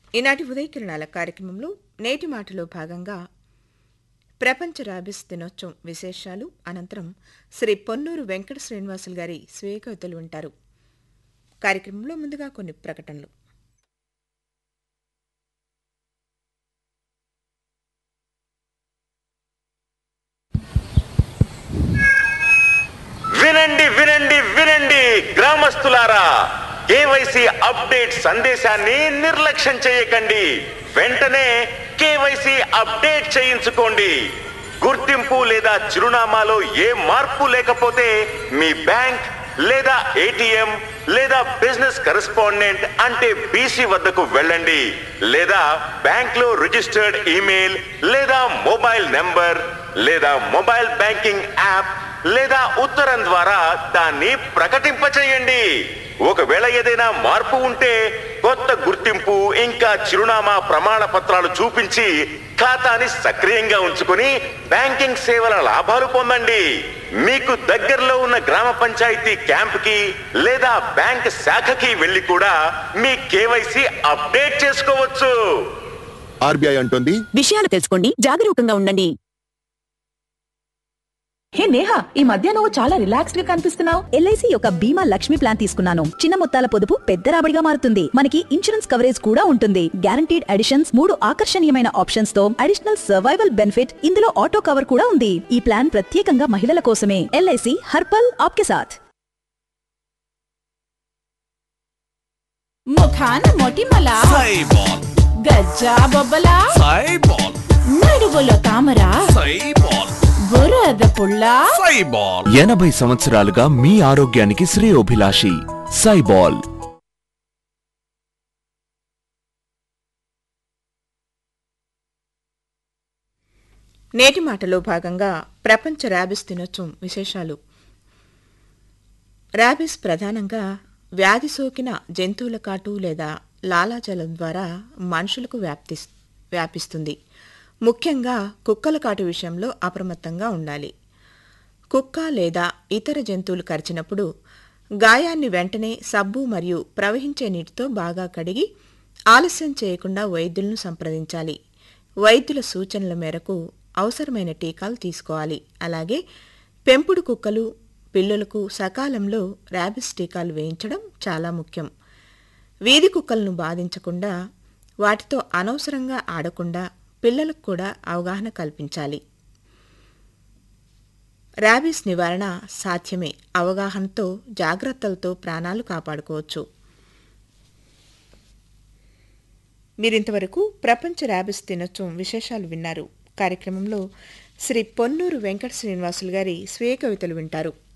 ఈనాటి ఉదయకిరణాల కార్యక్రమంలో నేటి మాటలో భాగంగా ప్రపంచ రాబిస్ దినోత్సవం విశేషాలు అనంతరం శ్రీ పొన్నూరు వెంకట శ్రీనివాసులు గారి స్వీయ కవితలు వింటారు కార్యక్రమంలో ముందుగా కొన్ని ప్రకటనలు వినండి వినండి వినండి గ్రామస్తులారా కేవైసీ అప్డేట్ సందేశాన్ని నిర్లక్ష్యం చేయకండి వెంటనే కేవైసీ అప్డేట్ చేయించుకోండి గుర్తింపు లేదా చిరునామాలో ఏ మార్పు లేకపోతే మీ బ్యాంక్ లేదా ఏటీఎం లేదా బిజినెస్ కరెస్పాండెంట్ అంటే బీసీ వద్దకు వెళ్ళండి లేదా బ్యాంక్ లో రిజిస్టర్డ్ ఈమెయిల్ లేదా మొబైల్ నెంబర్ లేదా మొబైల్ బ్యాంకింగ్ యాప్ లేదా ఉత్తరం ద్వారా దాన్ని ప్రకటింపచేయండి ఒకవేళ ఏదైనా మార్పు ఉంటే కొత్త గుర్తింపు ఇంకా చిరునామా ప్రమాణ పత్రాలు చూపించి ఖాతాని సక్రియంగా ఉంచుకుని బ్యాంకింగ్ సేవల లాభాలు పొందండి మీకు దగ్గరలో ఉన్న గ్రామ పంచాయతీ క్యాంప్ కి లేదా బ్యాంక్ శాఖకి వెళ్లి కూడా మీ కేవైసీ అప్డేట్ చేసుకోవచ్చు ఆర్బీఐ అంటుంది విషయాలు తెలుసుకోండి జాగరూకంగా ఉండండి హే నేహా ఈ మధ్య నువ్వు చాలా రిలాక్స్డ్ గా కనిపిస్తున్నావు ఎల్ఐసి యొక్క బీమా లక్ష్మి ప్లాన్ తీసుకున్నాను చిన్న మొత్తాల పొదుపు పెద్ద రాబడిగా మారుతుంది మనకి ఇన్సూరెన్స్ కవరేజ్ కూడా ఉంటుంది గ్యారంటీడ్ అడిషన్స్ మూడు ఆకర్షణీయమైన ఆప్షన్స్ తో అడిషనల్ సర్వైవల్ బెనిఫిట్ ఇందులో ఆటో కవర్ కూడా ఉంది ఈ ప్లాన్ ప్రత్యేకంగా మహిళల కోసమే ఎల్ఐసి హర్పల్ ఆప్కే సాథ్ ముఖాన మొటిమల సైబాల్ గజ్జా బొబ్బల సైబాల్ నడువులో తామర సైబాల్ బురద పుల్ల సైబాల్ ఎనభై సంవత్సరాలుగా మీ ఆరోగ్యానికి శ్రేయోభిలాషి సైబాల్ నేటి మాటలో భాగంగా ప్రపంచ ర్యాబిస్ దినోత్సవం విశేషాలు ర్యాబిస్ ప్రధానంగా వ్యాధి సోకిన జంతువుల కాటు లేదా లాలాజలం ద్వారా మనుషులకు వ్యాప్తి వ్యాపిస్తుంది ముఖ్యంగా కుక్కల కాటు విషయంలో అప్రమత్తంగా ఉండాలి కుక్క లేదా ఇతర జంతువులు కరిచినప్పుడు గాయాన్ని వెంటనే సబ్బు మరియు ప్రవహించే నీటితో బాగా కడిగి ఆలస్యం చేయకుండా వైద్యులను సంప్రదించాలి వైద్యుల సూచనల మేరకు అవసరమైన టీకాలు తీసుకోవాలి అలాగే పెంపుడు కుక్కలు పిల్లులకు సకాలంలో ర్యాబిస్ టీకాలు వేయించడం చాలా ముఖ్యం వీధి కుక్కలను బాధించకుండా వాటితో అనవసరంగా ఆడకుండా పిల్లలకు కూడా అవగాహన కల్పించాలి ర్యాబీస్ నివారణ సాధ్యమే అవగాహనతో జాగ్రత్తలతో ప్రాణాలు కాపాడుకోవచ్చు మీరింతవరకు ప్రపంచ ర్యాబిస్ దినోత్సవం విశేషాలు విన్నారు కార్యక్రమంలో శ్రీ పొన్నూరు వెంకట శ్రీనివాసులు గారి స్వీయ కవితలు వింటారు